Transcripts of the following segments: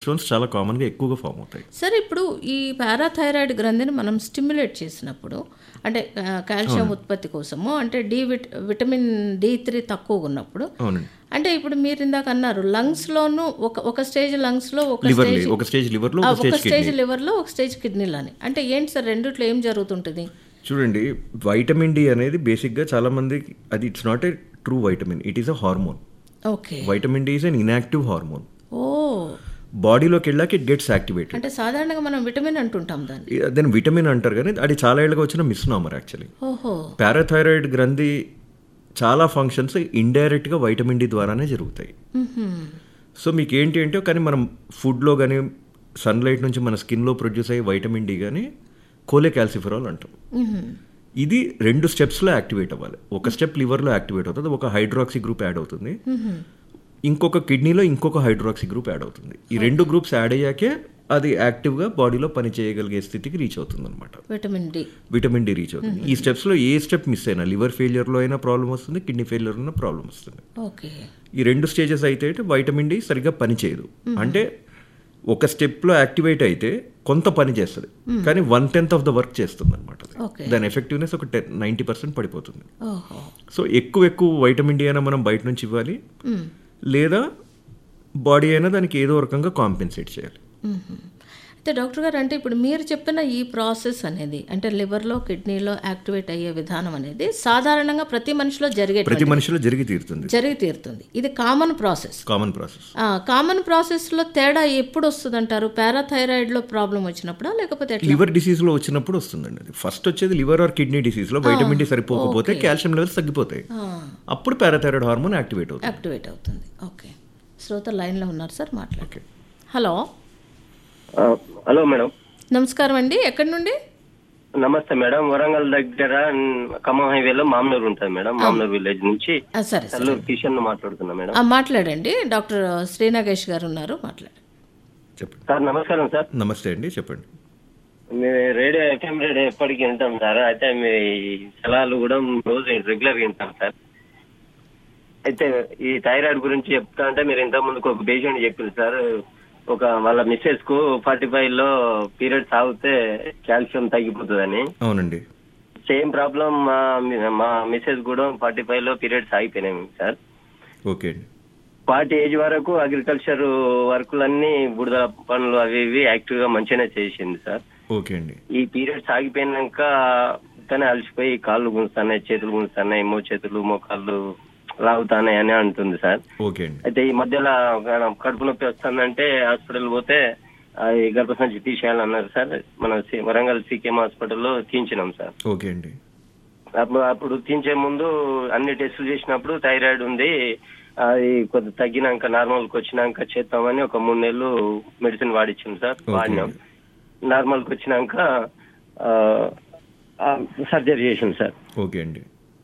Stones చాలా కామన్గా ఎక్కువగా ఫామ్ అవుతాయి సరే ఇప్పుడు ఈ పారాథైరాయిడ్ గ్రంథిని మనం స్టిమ్యులేట్ చేసినప్పుడు అంటే ఆ, కాల్షియం ఉత్పత్తి కోసము అంటే డి విట్ విటమిన్ డి త్రీ తక్కువగా ఉన్నప్పుడు అవునండి అంటే ఇప్పుడు మీరు ఇందాక అన్నారు లంగ్స్ లోను ఒక ఒక స్టేజ్ లంగ్స్ లో ఒక లివర్ స్టేజ్ ఒక స్టేజ్ లివర్లో ఆ, ఒక ఒక స్టేజ్ స్టేజ్ లివర్ లో ఒక స్టేజ్ కిడ్నీలో అని అంటే ఏంటి సార్ రెండిట్లో ఏం జరుగుతుంటుంది చూడండి వైటమిన్ డి అనేది బేసిక్గా చాలా మందికి అది it's not a true vitamin it is a hormone okay vitamin D is an inactive hormone ఓ బాడీలోకి వెళ్ళాక ఇట్ గెట్స్ యాక్టివేటెడ్ అంటే సాధారణంగా మనం విటమిన్ అంటుంటాం దాన్ని దాని విటమిన్ అంటారు కానీ అది చాలా ఏళ్ళగా వచ్చిన మిస్నామర్ యాక్చువల్లీ ఓహో పారాథైరాయిడ్ గ్రంథి చాలా ఫంక్షన్స్ ఇండైరెక్ట్గా వైటమిన్ డి ద్వారానే జరుగుతాయి మ్మ్హ్మ్. సో మీకు ఏంటి అంటే కానీ మనం ఫుడ్లో కానీ సన్లైట్ నుంచి మన స్కిన్లో ప్రొడ్యూస్ అయ్యే వైటమిన్ డి కానీ కోలే క్యాల్సిఫెరాల్ అంటాం మ్మ్హ్మ్. ఇది రెండు స్టెప్స్లో యాక్టివేట్ అవ్వాలి ఒక స్టెప్ లివర్లో యాక్టివేట్ అవుతుంది ఒక హైడ్రాక్సీ గ్రూప్ యాడ్ అవుతుంది మ్మ్హ్మ్. ఇంకొక కిడ్నీలో ఇంకొక హైడ్రాక్సీ గ్రూప్ యాడ్ అవుతుంది ఈ రెండు గ్రూప్స్ యాడ్ అయ్యాకే అది యాక్టివ్గా బాడీలో పని చేయగలిగే స్థితికి రీచ్ అవుతుంది అనమాట vitamin D vitamin D reach అవుతుంది ఈ స్టెప్స్లో ఏ స్టెప్ మిస్ అయినా లివర్ ఫెయిలియర్లో అయినా ప్రాబ్లం వస్తుంది కిడ్నీ ఫెయిలియర్ అయినా ప్రాబ్లం వస్తుంది ఓకే ఈ రెండు స్టేజెస్ అయితే వైటమిన్ డి సరిగ్గా పని చేయదు అంటే ఒక స్టెప్లో యాక్టివేట్ అయితే కొంత పని చేస్తుంది కానీ one tenth of the work చేస్తుంది అనమాట ఓకే దాని ఎఫెక్టివ్నెస్ ఒక టెన్ నైంటీ పర్సెంట్ పడిపోతుంది ఓహో సో ఎక్కువ ఎక్కువ వైటమిన్ డి అయినా మనం బయట నుంచి ఇవ్వాలి మ్మ్. లేదా బాడీ అయినా దానికి ఏదో రకంగా కాంపెన్సేట్ చేయాలి మ్మ్. అయితే డాక్టర్ గారు అంటే ఇప్పుడు మీరు చెప్పిన ఈ ప్రాసెస్ అనేది అంటే లివర్లో కిడ్నీలో యాక్టివేట్ అయ్యే విధానం అనేది సాధారణంగా ప్రతి మనిషిలో జరిగే ప్రతి మనిషిలో జరిగి తీరుతుంది జరిగి తీరుతుంది ఇది common process common process common ప్రాసెస్లో తేడా ఎప్పుడు వస్తుంది అంటారు పారాథైరాయిడ్లో ప్రాబ్లం వచ్చినప్పుడా లేకపోతే ఎట్లా లివర్ డిసీజ్లో వచ్చినప్పుడు వస్తుందండి అది ఫస్ట్ వచ్చేది లివర్ ఆర్ కిడ్నీ డిసీజ్లో వైటమిన్ డి సరిపోకపోతే కాల్షియం లెవెల్స్ తగ్గిపోతాయి అప్పుడు పారాథైరాయిడ్ హార్మోన్ యాక్టివేట్ అవుతుంది యాక్టివేట్ అవుతుంది ఓకే శ్రోత లైన్లో ఉన్నారు సార్ మాట్లాడు ఓకే హలో ఆ, హలో మేడం నమస్కారం అండి ఎక్కడి నుండి నమస్తే మేడం వరంగల్ దగ్గర మ్, ఖమ్మం హైవేలో మామనూరు ఉంటుంది మేడం మామనూరు విలేజ్ నుంచి ఆ, సరే సరే కల్లూరు కిషన్ మాట్లాడుతున్నా మేడం ఆ, మాట్లాడండి డాక్టర్ శ్రీనాగేష్ గారు ఉన్నారు మాట్లాడండి చెప్పండి సార్ నమస్కారం సార్ నమస్తే అండి చెప్పండి మీ రేడియో ఎఫ్ఎం రేడియో ఎప్పటికీ వింటాం సార్ అయితే మీ సలహాలు కూడా రోజు రెగ్యులర్ వింటాం సార్ అయితే ఈ థైరాయిడ్ గురించి చెప్తా అంటే మీరు ఇంతకు ముందుకు ఒక పేషెంట్ చెప్పింది సార్ ఒక వాళ్ళ మిస్సెస్ కు ఫార్టీ ఫైవ్ లో పీరియడ్స్ ఆగితే కాల్షియం తగ్గిపోతుందని అవునండి సేమ్ ప్రాబ్లం మా మా మిస్సెస్ కూడా ఫార్టీ ఫైవ్ లో పీరియడ్స్ ఆగిపోయినాయి సార్ ఓకే అండి ఫార్టీ ఏజ్ వరకు అగ్రికల్చర్ వర్కులన్నీ బుడద పనులు అవి ఇవి యాక్టివ్ గా మంచిగానే చేసింది సార్ ఓకే అండి ఈ పీరియడ్స్ ఆగిపోయినాక తనే అలసిపోయి కాళ్ళు గుంజుతున్నాయి చేతులు గుంజుతున్నాయి మో చేతులు మోకాళ్ళు లాగుతాయి అని అంటుంది సార్ ఓకే అండి అయితే ఈ మధ్యలో ఒక కడుపు నొప్పి వస్తుందంటే హాస్పిటల్ పోతే ఆ, ఈ గర్భసంచి తీసేయాలన్నారు సార్ మన సి- వరంగల్ సీకేఎం హాస్పిటల్లో తీయించినాం సార్ ఓకే అండి అప్పుడు అప్పుడు తీయించే ముందు అన్ని టెస్టులు చేసినప్పుడు థైరాయిడ్ ఉంది అది కొద్ది తగ్గినాక నార్మల్కి వచ్చినాక చేద్దామని ఒక మూడు నెలలు మెడిసిన్ వాడిచ్చింది సార్ Okay. వాడినాం నార్మల్కి వచ్చినాక సర్జరీ చేసింది సార్ ఓకే అండి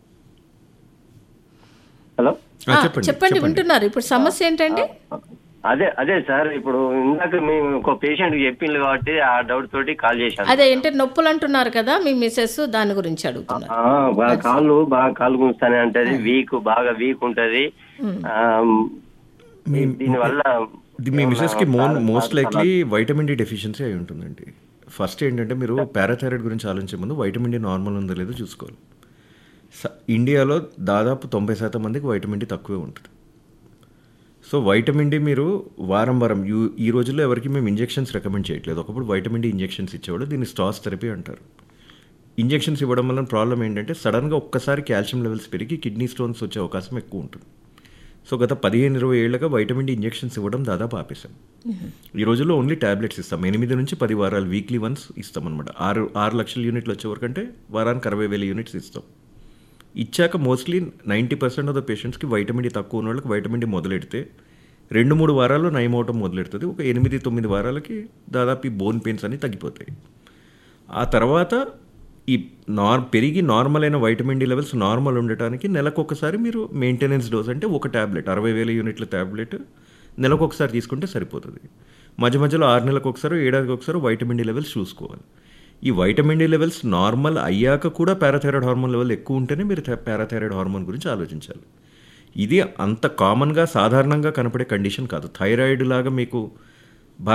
హలో ఆ, ఆ, చెప్పండి చెప్పండి వింటున్నారు ఇప్పుడు సమస్య ఏంటండి అదే అదే సార్ ఇప్పుడు ఇందాక మేము ఒక పేషెంట్ చెప్పింది కాబట్టి ఆ డౌట్ తోటి కాల్ చేశాను అదే ఏంటి నొప్పులు అంటున్నారు కదా మీ మిసెస్ దాని గురించి అడుగుతున్నారు ఆ, బాగా కాళ్ళు బాగా కాళ్ళు గుంజుతానే ఉంటది వీక్ బాగా వీక్ ఉంటది ఆ, దీని వల్ల ఇది మీ మిసెస్కి మో most likely vitamin D deficiency అయి ఉంటుందండి ఫస్ట్ ఏంటంటే మీరు పారాథైరాయిడ్ గురించి ఆలోచించే ముందు వైటమిన్ డి నార్మల్ ఉందో లేదో చూసుకోవాలి స- ఇండియాలో దాదాపు తొంభై శాతం మందికి వైటమిన్ డి తక్కువే ఉంటుంది సో వైటమిన్ డి మీరు వారం వారం యూ ఈ రోజుల్లో ఎవరికి మేము ఇంజెక్షన్స్ రికమెండ్ చేయట్లేదు ఒకప్పుడు వైటమిన్ డి ఇంజెక్షన్స్ ఇచ్చేవాడు దీన్ని స్టాస్ థెరపీ అంటారు ఇంజెక్షన్స్ ఇవ్వడం వల్ల ప్రాబ్లం ఏంటంటే సడన్గా ఒక్కసారి కాల్షియం లెవెల్స్ పెరిగి కిడ్నీ స్టోన్స్ వచ్చే అవకాశం ఎక్కువ ఉంటుంది సో గత పదిహేను ఇరవై ఏళ్ళగా వైటమిన్ డి ఇంజెక్షన్స్ ఇవ్వడం దాదాపు ఆపేశాం ఈ రోజుల్లో ఓన్లీ టాబ్లెట్స్ ఇస్తాం ఎనిమిది నుంచి పది వారాలు వీక్లీ వన్స్ ఇస్తాం అనమాట ఆరు ఆరు లక్షల యూనిట్లు వచ్చే వరకు అంటే వారానికి అరవై వేల యూనిట్స్ ఇస్తాం ఇచ్చాక mostly ninety percent of the పేషెంట్స్కి వైటమిన్ డి తక్కువ ఉన్న వాళ్ళకి వైటమిన్ డి మొదలెడితే రెండు మూడు వారాల్లో నయం అవటం మొదలెడుతుంది ఒక ఎనిమిది తొమ్మిది వారాలకి దాదాపు ఈ బోన్ పెయిన్స్ అన్ని తగ్గిపోతాయి ఆ తర్వాత ఈ నార్ పెరిగి నార్మల్ అయిన వైటమిన్ డి లెవెల్స్ నార్మల్ ఉండటానికి నెలకొకసారి మీరు మెయింటెనెన్స్ డోస్ అంటే ఒక ట్యాబ్లెట్ అరవై వేల యూనిట్ల ట్యాబ్లెట్ నెలకొకసారి తీసుకుంటే సరిపోతుంది మధ్య మధ్యలో ఆరు నెలలకు ఒకసారి ఏడాదికి ఒకసారి వైటమిన్ డి లెవెల్స్ చూసుకోవాలి ఈ వైటమిన్ డి లెవెల్స్ నార్మల్ అయ్యాక కూడా పారాథైరాయిడ్ హార్మోన్ లెవెల్ ఎక్కువ ఉంటేనే మీరు పారాథైరాయిడ్ హార్మోన్ గురించి ఆలోచించాలి ఇది అంత కామన్గా సాధారణంగా కనపడే కండిషన్ కాదు థైరాయిడ్ లాగా మీకు